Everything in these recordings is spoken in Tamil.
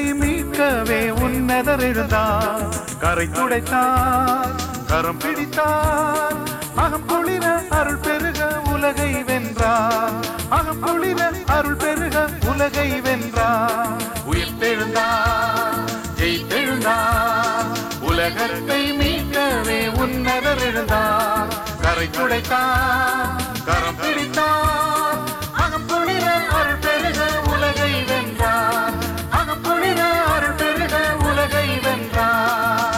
உலகத்தை மீட்கவே உன்னதர் எழுந்தார் கரை துடைத்தார் கரம் பிடித்தார் அகம் குளிர அருள் பெருக உலகை வென்றார் அகம் குளிர அருள் பெருக உலகை வென்றார் உயிர் தெழுந்தார் ஜெயித்தெழுந்தார் உலகத்தை மீட்கவே உன்னதர் எழுந்தார் கரை துடைத்தார் கரம் பிடித்தார் அகம் குளிர அருள் பெருக உலகை வென்றார் அகம் குளிர அருள் பெருக உலகை வென்றார்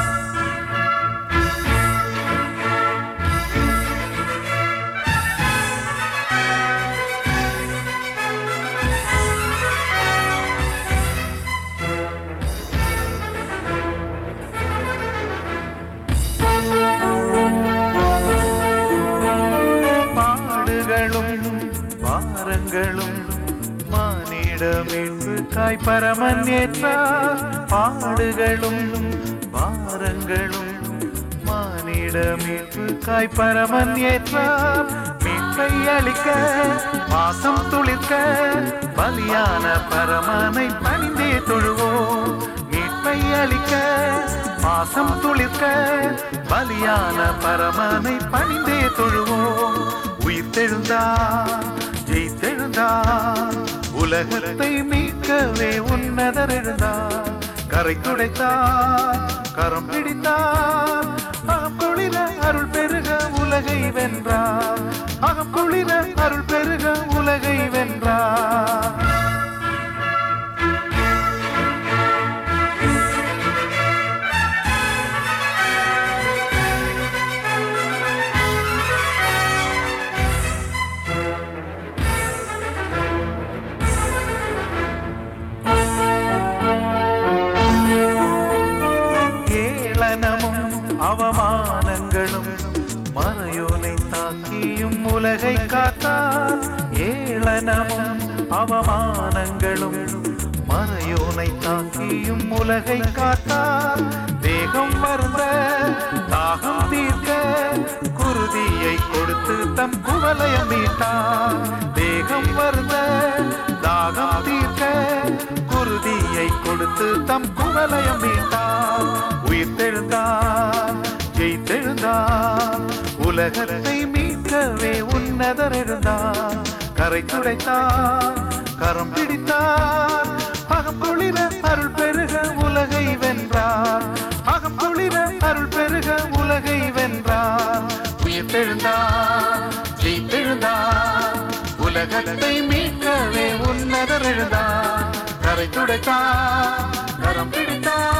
பாடுகளும் பாரங்களும் மானிடமீட்பு காய் பரமன் ஏற்றார் பாடுகளும் பாரங்களும் மானிடமீட்பு காய் பரமன் ஏற்றார் மீட்பை அளிக்க பாசம் துளிர்க்க பலியான பரமனை பணிந்தே தொழுவோம் மீட்பை அளிக்க பாசம் துளிர்க்க பலியான பரமனை பணிந்தே தொழுவோம் உயிர் தெழுந்தார் ஜெயித்தெழுந்தார் உலகத்தை மீட்கவே உன்னதர் எழுந்தார் கரை துடைத்தார் கரம் பிடித்தார் அகம் குளிர அருள் பெருக உலகை வென்றார் அகம் குளிர அருள் பெருக உலகை வென்றார் கேளனமும் அவமானங்களும் மறையோனை தாக்கியும் உலகை காத்தார் ஏளனமும் அவமானங்களும் மறையோனை தாக்கியும் உலகை காத்தார் தேகம் வருந்த தாகம் தீர்க்க குருதியை கொடுத்து தம் குவலயம் மீட்டார் தேகம் வருந்த தாகம் தீர்க்க குருதியை கொடுத்து தம் குவலயம் மீட்டார் உயிர் தெழுந்தார் ஜெயித்தெழுந்தார் உலகத்தை மீட்கவே உன்னதர் எழுந்தார் கரை துடைத்தார் கரம் பிடித்தார் அகம் குளிர அருள் பெருக உலகை வென்றார் அகம் குளிர அருள் பெருக உலகை வென்றார் உயிர் தெழுந்தார் ஜெயித்தெழுந்தார் உலகத்தை மீட்கவே உன்னதர் எழுந்தார் கரை துடைத்தார் கரம் பிடித்தார்